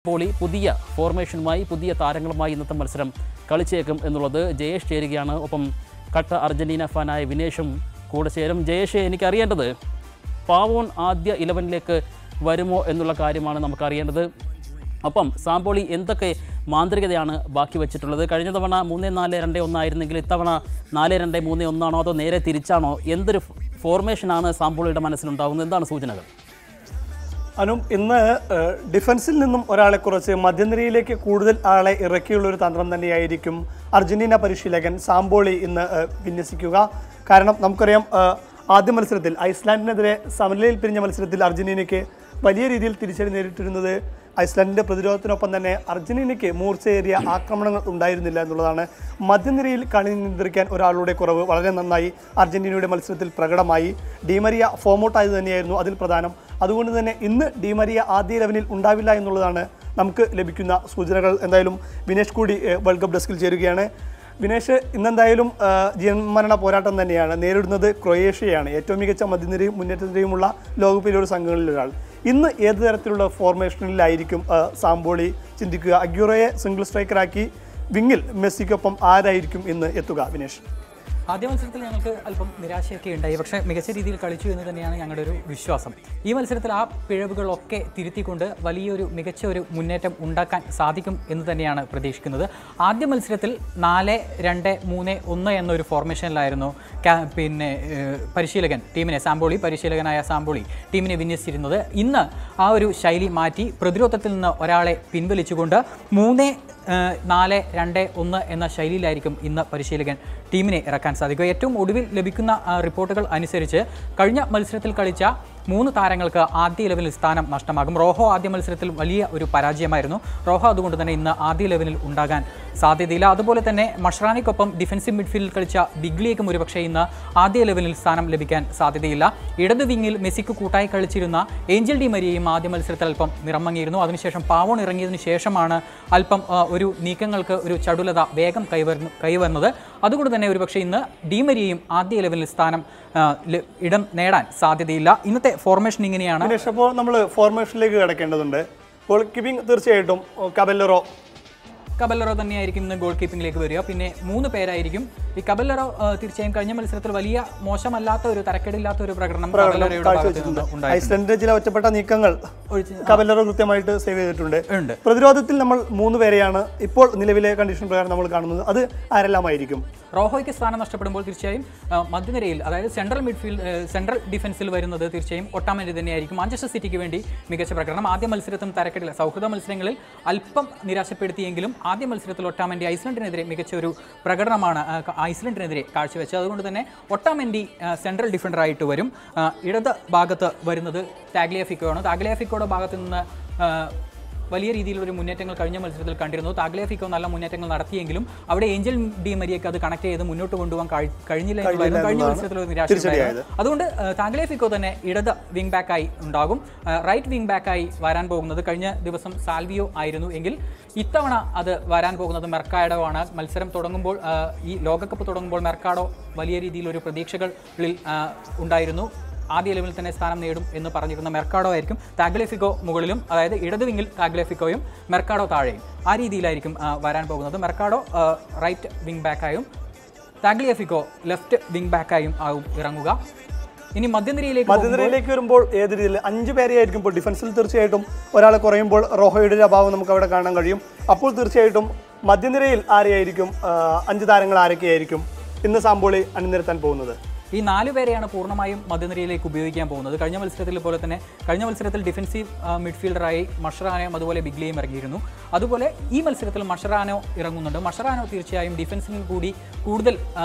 Poly പുതിയ ഫോർമേഷനുമായി പുതിയ താരങ്ങളുമായി ഇന്നത്തെ മത്സരം കളിച്ചേക്കും എന്നുള്ളത് ജയേഷ് ചേരുകയാണ് ഒപ്പം കട്ട അർജന്റീന ഫാനായ വിനേഷും കൂടെ ചേരും ജയേഷ് എനിക്കറിയേണ്ടത് പാവോൺ ആദ്യ ഇലവനിലേക്ക് വരുമോ എന്നുള്ള കാര്യമാണ് നമുക്കറിയേണ്ടത് ഒപ്പം സാമ്പോളി എന്തൊക്കെ മാന്ത്രികതയാണ് ബാക്കി വെച്ചിട്ടുള്ളത് കഴിഞ്ഞ തവണ മൂന്ന് നാല് രണ്ട് ഒന്നായിരുന്നെങ്കിൽ ഇത്തവണ നാല് രണ്ട് മൂന്ന് ഒന്നാണോ അതോ നേരെ തിരിച്ചാണോ എന്തൊരു ഫോർമേഷനാണ് സാമ്പോളിയുടെ മനസ്സിലുണ്ടാകുന്നത് എന്താണ് സൂചനകൾ അനു ഇന്ന് ഏഹ്, ഡിഫൻസിൽ നിന്നും ഒരാളെ കുറച്ച് മധ്യനിരയിലേക്ക് കൂടുതൽ ആളെ ഇറക്കിയുള്ള ഒരു തന്ത്രം തന്നെയായിരിക്കും അർജന്റീന പരിശീലകൻ സാമ്പോളി ഇന്ന് ഏഹ്, വിന്യസിക്കുക കാരണം നമുക്കറിയാം ഏഹ്, ആദ്യ മത്സരത്തിൽ ഐസ്ലാൻഡിനെതിരെ സമനിലയിൽ പിരിഞ്ഞ മത്സരത്തിൽ അർജന്റീനയ്ക്ക് വലിയ രീതിയിൽ തിരിച്ചടി നേരിട്ടിരുന്നത് ഐസ്ലാൻഡിന്റെ പ്രതിരോധത്തിനൊപ്പം തന്നെ അർജന്റീനയ്ക്ക് മൂർച്ചയേറിയ ആക്രമണങ്ങൾ ഉണ്ടായിരുന്നില്ല എന്നുള്ളതാണ് മധ്യനിരയിൽ കളി നിയന്ത്രിക്കാൻ ഒരാളുടെ കുറവ് വളരെ നന്നായി അർജന്റീനയുടെ മത്സരത്തിൽ പ്രകടമായി ഡിമരിയ ഫോമൗട്ടായത് തന്നെയായിരുന്നു അതിൽ പ്രധാനം അതുകൊണ്ട് തന്നെ ഇന്ന് ഡിമരിയ ആദ്യ ലെവനിൽ ഉണ്ടാവില്ല എന്നുള്ളതാണ് നമുക്ക് ലഭിക്കുന്ന സൂചനകൾ എന്തായാലും വിനേഷ് കൂടി ഏഹ്, വേൾഡ് കപ്പ് ഡെസ്കിൽ ചേരുകയാണ് വിനേഷ് ഇന്നെന്തായാലും ആ, ജീവൻമരണ പോരാട്ടം തന്നെയാണ് നേരിടുന്നത് ക്രൊയേഷ്യയാണ് ഏറ്റവും മികച്ച മധ്യനിരയും മുന്നേറ്റനിരയുമുള്ള ലോകകപ്പിലെ ഒരു സംഘങ്ങളിൽ ഒരാൾ ഇന്ന് ഏത് തരത്തിലുള്ള ഫോർമേഷനിലായിരിക്കും ആ, സാമ്പോളി ചിന്തിക്കുക അഗ്യൂറോയെ സിംഗിൾ സ്ട്രൈക്കറാക്കി വിങ്ങിൽ മെസ്സിക്കൊപ്പം ആരായിരിക്കും ഇന്ന് എത്തുക വിനേഷ് ആദ്യ മത്സരത്തിൽ ഞങ്ങൾക്ക് അല്പം നിരാശയൊക്കെ ഉണ്ടായി പക്ഷേ മികച്ച രീതിയിൽ കളിച്ചു എന്ന് തന്നെയാണ് ഞങ്ങളുടെ ഒരു വിശ്വാസം ഈ മത്സരത്തിൽ ആ പിഴവുകളൊക്കെ തിരുത്തിക്കൊണ്ട് വലിയൊരു മികച്ച ഒരു മുന്നേറ്റം ഉണ്ടാക്കാൻ സാധിക്കും എന്ന് തന്നെയാണ് പ്രതീക്ഷിക്കുന്നത് ആദ്യ മത്സരത്തിൽ നാല് രണ്ട് മൂന്ന് ഒന്ന് എന്നൊരു ഫോർമേഷനിലായിരുന്നു ക്യാ- പിന്നെ ഏഹ്, പരിശീലകൻ ടീമിനെ സാമ്പോളി പരിശീലകനായ സാമ്പോളി ടീമിനെ വിന്യസിച്ചിരുന്നത് ഇന്ന് ആ ഒരു ശൈലി മാറ്റി പ്രതിരോധത്തിൽ നിന്ന് ഒരാളെ പിൻവലിച്ചുകൊണ്ട് മൂന്ന് ഏഹ് നാല് രണ്ട് ഒന്ന് എന്ന ശൈലിയിലായിരിക്കും ഇന്ന് പരിശീലകൻ ടീമിനെ ഇറക്കാൻ സാധിക്കുക ഏറ്റവും ഒടുവിൽ ലഭിക്കുന്ന ആ, റിപ്പോർട്ടുകൾ അനുസരിച്ച് കഴിഞ്ഞ മത്സരത്തിൽ കളിച്ച മൂന്ന് താരങ്ങൾക്ക് ആദ്യ ലെവലിൽ സ്ഥാനം നഷ്ടമാകും റോഹോ ആദ്യ മത്സരത്തിൽ വലിയ ഒരു പരാജയമായിരുന്നു റോഹോ അതുകൊണ്ട് തന്നെ ഇന്ന് ആദ്യ ലെവലിൽ ഉണ്ടാകാൻ സാധ്യതയില്ല അതുപോലെ തന്നെ മഷ്റാനിക്കൊപ്പം ഡിഫൻസീവ് മിഡ്ഫീൽഡിൽ കളിച്ച ബിഗ്ലിയേക്കും ഒരുപക്ഷേ ഇന്ന് ആദ്യ ലെവലിൽ സ്ഥാനം ലഭിക്കാൻ സാധ്യതയില്ല ഇടത് വിങ്ങിൽ മെസ്സിക്ക് കൂട്ടായി കളിച്ചിരുന്ന ഏഞ്ചൽ ഡി മരിയയും ആദ്യ മത്സരത്തിൽ അല്പം നിറമങ്ങിയിരുന്നു അതിനുശേഷം പാവോൺ ഇറങ്ങിയതിനു ശേഷമാണ് അല്പം ആ, ഒരു നീക്കങ്ങൾക്ക് ഒരു ചടുലത വേഗം കൈവരുന്നു കൈവരുന്നത് അതുകൊണ്ട് തന്നെ ഒരുപക്ഷേ ഇന്ന് ഡി മരിയയും ആദ്യ ലെവലിൽ സ്ഥാനം ആ, ല- ഇടം നേടാൻ സാധ്യതയില്ല ഇന്നത്തെ ഫോർമേഷൻ ഇങ്ങനെയാണ് വിനേഷ് അപ്പോൾ നമ്മൾ ഫോർമേഷനിലേക്ക് കിടക്കേണ്ടതുണ്ട് ഗോൾ കീപ്പിംഗ് തീർച്ചയായിട്ടും കബല്ലറോ കബല്ലറോ തന്നെയായിരിക്കും ഇന്ന് ഗോൾ കീപ്പിംഗിലേക്ക് വരിക പിന്നെ മൂന്ന് പേരായിരിക്കും ഈ കബല്ലറോ ആ, തീർച്ചയായും കഴിഞ്ഞ മത്സരത്തിൽ വലിയ മോശമല്ലാത്ത ഒരു തരക്കേടില്ലാത്ത ഒരു പ്രകടനം കബല്ലറോയുടെ ഭാഗത്ത് നിന്ന് ഉണ്ടായി ഐസ്ലൻഡിന്റെ ചില ഒറ്റപ്പെട്ട നീക്കങ്ങൾ ഒഴിച്ച് കബല്ലറോ കൃത്യമായിട്ട് സേവ് ചെയ്തിട്ടുണ്ട് ഉണ്ട് പ്രതിരോധത്തിൽ നമ്മൾ മൂന്ന് പേരെയാണ് ഇപ്പോൾ നിലവിലെ കണ്ടീഷൻ പ്രകാരം നമ്മൾ കാണുന്നത് അത് ആരെല്ലാമായിരിക്കും റോഹോയ്ക്ക് സ്ഥാനം നഷ്ടപ്പെടുമ്പോൾ തീർച്ചയായും ആ, മധ്യനിരയിൽ അതായത് സെൻട്രൽ മിഡ്ഫീൽഡ് ഏ, സെൻട്രൽ ഡിഫൻസിൽ വരുന്നത് തീർച്ചയായും ഒട്ടാമൻ്റെ തന്നെയായിരിക്കും മാഞ്ചസ്റ്റർ സിറ്റിക്ക് വേണ്ടി മികച്ച പ്രകടനം ആദ്യ മത്സരത്തും തരക്കെട്ടില്ല സൗഹൃദ മത്സരങ്ങളിൽ അല്പം നിരാശപ്പെടുത്തിയെങ്കിലും ആദ്യ മത്സരത്തിൽ ഒട്ടാമൻ്റെ ഐസ്ലൻഡിനെതിരെ മികച്ച ഒരു പ്രകടനമാണ് ആ, ക- ഐസ്ലൻഡിനെതിരെ കാഴ്ചവെച്ചത് അതുകൊണ്ട് തന്നെ ഒട്ടാമൻഡി ആ, സെൻട്രൽ ഡിഫൻഡറായിട്ട് വരും ആ, ഇടത് ഭാഗത്ത് വരുന്നത് താഗ്ലിയഫിക്കോയാണ് താഗ്ലിയഫിക്കോയുടെ ഭാഗത്ത് നിന്ന് ആ, വലിയ രീതിയിലൊരു മുന്നേറ്റങ്ങൾ കഴിഞ്ഞ മത്സരത്തിൽ കണ്ടിരുന്നു താഗ്ലേഫിക്കോ നല്ല മുന്നേറ്റങ്ങൾ നടത്തിയെങ്കിലും അവിടെ ഏഞ്ചൽ ഡി മരിയക്ക് അത് കണക്ട് ചെയ്ത് മുന്നോട്ട് കൊണ്ടുപോകാൻ കഴി- കഴിഞ്ഞില്ല എന്നുള്ളതായിരുന്നു കഴിഞ്ഞ മത്സരത്തിൽ ഒരു നിരാശ ഉണ്ടായിരുന്നു. അതുകൊണ്ട് താഗ്ലേഫിക്കോ തന്നെ ഇടത് വിങ് ബാക്കായി ഉണ്ടാകും ആ, റൈറ്റ് വിങ് ബാക്കായി വരാൻ പോകുന്നത് കഴിഞ്ഞ ദിവസം സാൽവിയോ ആയിരുന്നു എങ്കിൽ ഇത്തവണ അത് വരാൻ പോകുന്നത് മെർക്കാഡോ ആണ് മത്സരം തുടങ്ങുമ്പോൾ ആ, ഈ ലോകകപ്പ് തുടങ്ങുമ്പോൾ മെർക്കാഡോ വലിയ രീതിയിലൊരു പ്രതീക്ഷകളിൽ ആ, ഉണ്ടായിരുന്നു ആദ്യ ലെവലിൽ തന്നെ സ്ഥാനം നേടും എന്ന് പറഞ്ഞിരുന്ന മെർക്കാഡോ ആയിരിക്കും താഗ്ലേഫിക്കോ മുകളിലും അതായത് ഇടത് വിങ്ങിൽ താഗ്ലേഫിക്കോയും മെർക്കാഡോ താഴെയും ആ രീതിയിലായിരിക്കും ആ, വരാൻ പോകുന്നത് മെർക്കാഡോ ആ, റൈറ്റ് വിങ് ബാക്കായും താഗ്ലിയഫിക്കോ ലെഫ്റ്റ് വിങ് ബാക്കായും ആവും ഇറങ്ങുക ഇനി മധ്യനിരയിലേക്ക് പോകുമ്പോൾ മധ്യനിരയിലേക്ക് വരുമ്പോൾ ഏത് രീതിയിൽ അഞ്ച് പേരെയായിരിക്കും ഇപ്പോൾ ഡിഫൻസിൽ തീർച്ചയായിട്ടും ഒരാളെ കുറയുമ്പോൾ റോഹോയുടെ ഒരു അഭാവം നമുക്ക് അവിടെ കാണാൻ കഴിയും അപ്പോൾ തീർച്ചയായിട്ടും മധ്യനിരയിൽ ആരെയായിരിക്കും ആ, അഞ്ച് താരങ്ങൾ ആരൊക്കെയായിരിക്കും ഇന്ന് സാമ്പോളി അണിനിരത്താൻ പോകുന്നത് ഈ നാല് പേരെയാണ് പൂർണ്ണമായും മധ്യനിരയിലേക്ക് ഉപയോഗിക്കാൻ പോകുന്നത് കഴിഞ്ഞ മത്സരത്തിൽ പോലെ തന്നെ കഴിഞ്ഞ മത്സരത്തിൽ ഡിഫൻസീവ് ആ, മിഡ്ഫീൽഡറായി മഷറാനോയും അതുപോലെ ബിഗ്ലിയും ഇറങ്ങിയിരുന്നു അതുപോലെ ഈ മത്സരത്തിൽ മഷറാനോ ഇറങ്ങുന്നുണ്ട് മഷറാനോ തീർച്ചയായും ഡിഫൻസിന് കൂടി കൂടുതൽ ആ,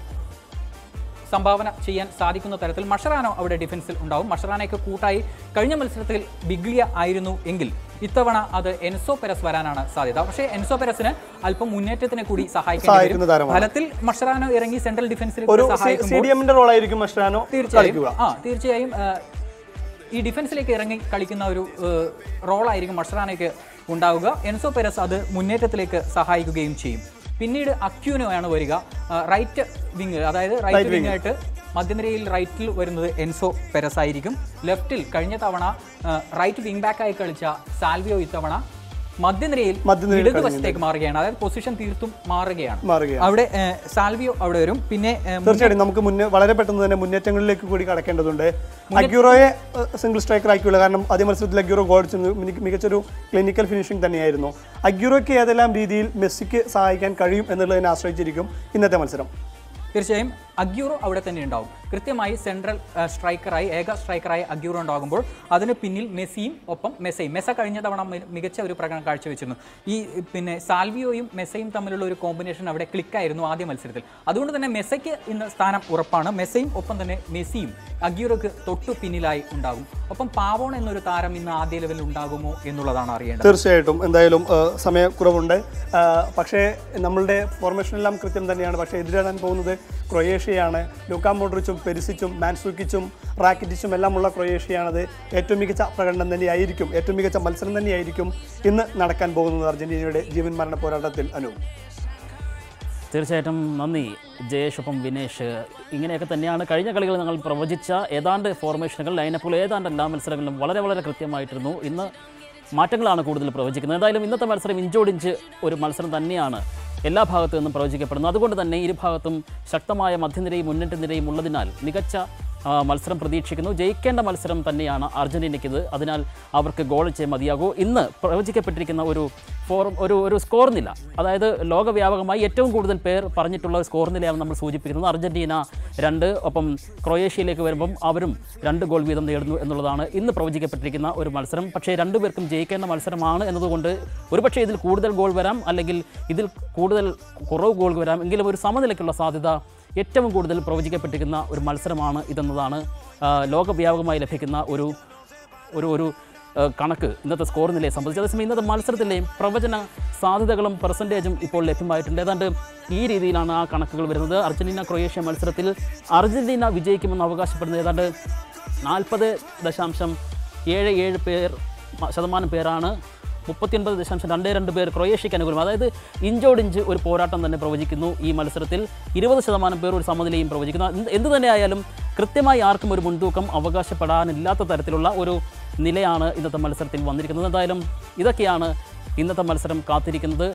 സംഭാവന ചെയ്യാൻ സാധിക്കുന്ന തരത്തിൽ മഷറാനോ അവിടെ ഡിഫൻസിൽ ഉണ്ടാവും മഷറാനയ്ക്ക് കൂട്ടായി കഴിഞ്ഞ മത്സരത്തിൽ ബിഗ്ലിയ ആയിരുന്നു എങ്കിൽ ഇത്തവണ അത് എൻസോ പെരസ് വരാനാണ് സാധ്യത പക്ഷേ എൻസോ പെരസിന് അല്പം മുന്നേറ്റത്തിന് കൂടി സഹായിക്കേണ്ടി സഹായിക്കുന്ന വരും താരമാണ്. ഫലത്തിൽ മഷറാനോ ഇറങ്ങി സെൻട്രൽ ഡിഫൻസിൽ ഒരു സഹായിക്കുമ്പോൾ സി ഡി എമ്മിന്റെ റോളായിരിക്കും മഷ്റാനോ തീർച്ചയായും കളിക്കുക ആ തീർച്ചയായും ആ, ഈ ഡിഫൻസിലേക്ക് ഇറങ്ങി കളിക്കുന്ന ഒരു ഏഹ്, റോളായിരിക്കും മഷറാനയ്ക്ക് ഉണ്ടാവുക എൻസോ പെരസ് അത് മുന്നേറ്റത്തിലേക്ക് സഹായിക്കുകയും ചെയ്യും പിന്നീട് അക്യൂനോയാണ് വരിക ആ, റൈറ്റ് വിങ് അതായത് റൈറ്റ് വിങ് ആയിട്ട് മധ്യനിരയിൽ റൈറ്റിൽ വരുന്നത് എൻസോ പെരസ് ആയിരിക്കും ലെഫ്റ്റിൽ കഴിഞ്ഞ തവണ ആ, റൈറ്റ് വിങ് ബാക്കായി കളിച്ച സാൽവിയോ ഇത്തവണ മധ്യനിരയിൽ മധ്യനിരയിൽ ഇടതുവശത്തേക്ക് മാറുകയാണ് അതായത് പൊസിഷൻ തീർത്തും മാറുകയാണ് മാറുകയാണ് അവിടെ ഏഹ്, സാൽവിയോ അവിടെ വരും പിന്നെ ഏഹ്, തീർച്ചയായിട്ടും നമുക്ക് മുന്നേ വളരെ പെട്ടെന്ന് തന്നെ മുന്നേറ്റങ്ങളിലേക്ക് കൂടി കടക്കേണ്ടതുണ്ട് അഗ്യൂറോയെ സിംഗിൾ സ്ട്രൈക്കർ ആക്കിയുള്ള കാരണം ആദ്യ മത്സരത്തിൽ അഗ്യൂറോ ഗോൾ അടിച്ചിരുന്നു മിക- മികച്ചൊരു ക്ലിനിക്കൽ ഫിനിഷിംഗ് തന്നെയായിരുന്നു അഗ്യൂറോയ്ക്ക് ഏതെല്ലാം രീതിയിൽ മെസ്സിക്ക് സഹായിക്കാൻ കഴിയും എന്നുള്ളതിനെ ആശ്രയിച്ചിരിക്കും ഇന്നത്തെ മത്സരം തീർച്ചയായും അഗ്യൂറോ അവിടെ തന്നെ ഉണ്ടാവും കൃത്യമായി സെൻട്രൽ ഏഹ്, സ്ട്രൈക്കറായി ഏക സ്ട്രൈക്കറായി അഗ്യൂറോ ഉണ്ടാകുമ്പോൾ അതിന് പിന്നിൽ മെസ്സിയും ഒപ്പം മെസ്സയും മെസ്സ കഴിഞ്ഞ തവണ മി- മികച്ച ഒരു പ്രകടനം കാഴ്ചവെച്ചിരുന്നു ഈ പിന്നെ സാൽവിയോയും മെസ്സയും തമ്മിലുള്ള ഒരു കോമ്പിനേഷൻ അവിടെ ക്ലിക്കായിരുന്നു ആദ്യ മത്സരത്തിൽ അതുകൊണ്ട് തന്നെ മെസ്സയ്ക്ക് ഇന്ന് സ്ഥാനം ഉറപ്പാണ് മെസ്സയും ഒപ്പം തന്നെ മെസ്സിയും അഗ്യൂറോക്ക് തൊട്ടു പിന്നിലായി ഉണ്ടാകും ഒപ്പം പാവോൺ എന്നൊരു താരം ഇന്ന് ആദ്യ ലെവലിൽ ഉണ്ടാകുമോ എന്നുള്ളതാണ് അറിയേണ്ടത് തീർച്ചയായിട്ടും എന്തായാലും ആ, സമയക്കുറവുണ്ട് ആ, പക്ഷേ നമ്മളുടെ ഫോർമേഷനെല്ലാം കൃത്യം തന്നെയാണ് പക്ഷേ എതിരിടാൻ പോകുന്നത് ക്രൊയേഷ്യയാണ് ലൂക്കാ മോഡ്രിച്ചും പെരിസിച്ചും മാൻസൂക്കിച്ചും റാക്കിറ്റിച്ചും എല്ലാം ഉള്ള ക്രൊയേഷ്യയാണത് ഏറ്റവും മികച്ച പ്രകടനം തന്നെയായിരിക്കും ഏറ്റവും മികച്ച മത്സരം തന്നെയായിരിക്കും ഇന്ന് നടക്കാൻ പോകുന്നത് അർജന്റീനയുടെ ജീവൻ മരണ പോരാട്ടത്തിൽ അനു തീർച്ചയായിട്ടും നന്ദി ജയേഷ് ഒപ്പം വിനേഷ് ഇങ്ങനെയൊക്കെ തന്നെയാണ് കഴിഞ്ഞ കളികൾ ഞങ്ങൾ പ്രവചിച്ച ഏതാണ്ട് ഫോർമേഷനുകൾ ലൈനപ്പുകൾ ഏതാണ്ട് എല്ലാ മത്സരങ്ങളിലും വളരെ വളരെ കൃത്യമായിട്ടിരുന്നു ഇന്ന് മാറ്റങ്ങളാണ് കൂടുതൽ പ്രവചിക്കുന്നത് എന്തായാലും ഇന്നത്തെ മത്സരം ഇഞ്ചോടിഞ്ച് ഒരു മത്സരം തന്നെയാണ് എല്ലാ ഭാഗത്തു നിന്നും പ്രവചിക്കപ്പെടുന്നു അതുകൊണ്ട് തന്നെ ഇരുഭാഗത്തും ശക്തമായ മധ്യനിരയും മുന്നിട്ട് നിരയും ഉള്ളതിനാൽ മികച്ച ആ, മത്സരം പ്രതീക്ഷിക്കുന്നു ജയിക്കേണ്ട മത്സരം തന്നെയാണ് അർജന്റീനയ്ക്കിത് അതിനാൽ അവർക്ക് ഗോൾ ചെയ്യാൻ മതിയാകൂ ഇന്ന് പ്രവചിക്കപ്പെട്ടിരിക്കുന്ന ഒരു ഫോർ ഒരു ഒരു സ്കോർ നില അതായത് ലോകവ്യാപകമായി ഏറ്റവും കൂടുതൽ പേർ പറഞ്ഞിട്ടുള്ള സ്കോർ നിലയാണ് നമ്മൾ സൂചിപ്പിക്കുന്നത് അർജന്റീന രണ്ട് ഒപ്പം ക്രൊയേഷ്യയിലേക്ക് വരുമ്പം അവരും രണ്ട് ഗോൾ വീതം നേടുന്നു എന്നുള്ളതാണ് ഇന്ന് പ്രവചിക്കപ്പെട്ടിരിക്കുന്ന ഒരു മത്സരം പക്ഷേ രണ്ടുപേർക്കും ജയിക്കേണ്ട മത്സരമാണ് എന്നതുകൊണ്ട് ഒരുപക്ഷേ ഇതിൽ കൂടുതൽ ഗോൾ വരാം അല്ലെങ്കിൽ ഇതിൽ കൂടുതൽ കുറവ് ഗോൾ വരാം എങ്കിലും ഒരു സമനിലയ്ക്കുള്ള സാധ്യത ഏറ്റവും കൂടുതൽ പ്രവചിക്കപ്പെട്ടിരിക്കുന്ന ഒരു മത്സരമാണ് ഇതെന്നതാണ് ആ, ലോകവ്യാപകമായി ലഭിക്കുന്ന ഒരു ഒരു ഒരു ആ, കണക്ക് ഇന്നത്തെ സ്കോർ നിലയെ സംബന്ധിച്ച് അതേസമയം ഇന്നത്തെ മത്സരത്തിലെ പ്രവചന സാധ്യതകളും പെർസെൻറ്റേജും ഇപ്പോൾ ലഭ്യമായിട്ടുണ്ട് ഏതാണ്ട് ഈ രീതിയിലാണ് ആ കണക്കുകൾ വരുന്നത് അർജന്റീന ക്രൊയേഷ്യ മത്സരത്തിൽ അർജന്റീന വിജയിക്കുമെന്ന് അവകാശപ്പെടുന്നത് ഏതാണ്ട് നാൽപ്പത് ദശാംശം ഏഴ് ഏഴ് പേർ മ- ശതമാനം പേരാണ് മുപ്പത്തിയൊൻപത് ദശാംശം രണ്ട് രണ്ട് പേർ ക്രൊയേഷ്യയ്ക്ക് അനുകൂലം അതായത് ഇഞ്ചോടിഞ്ച് ഒരു പോരാട്ടം തന്നെ പ്രവചിക്കുന്നു ഈ മത്സരത്തിൽ ഇരുപത് ശതമാനം പേർ ഒരു സമനിലയും പ്രവചിക്കുന്നു എന്ത് എന്ത് തന്നെയായാലും കൃത്യമായി ആർക്കും ഒരു മുൻതൂക്കം അവകാശപ്പെടാനില്ലാത്ത തരത്തിലുള്ള ഒരു നിലയാണ് ഇന്നത്തെ മത്സരത്തിൽ വന്നിരിക്കുന്നത് എന്തായാലും ഇതൊക്കെയാണ് ഇന്നത്തെ മത്സരം കാത്തിരിക്കുന്നത്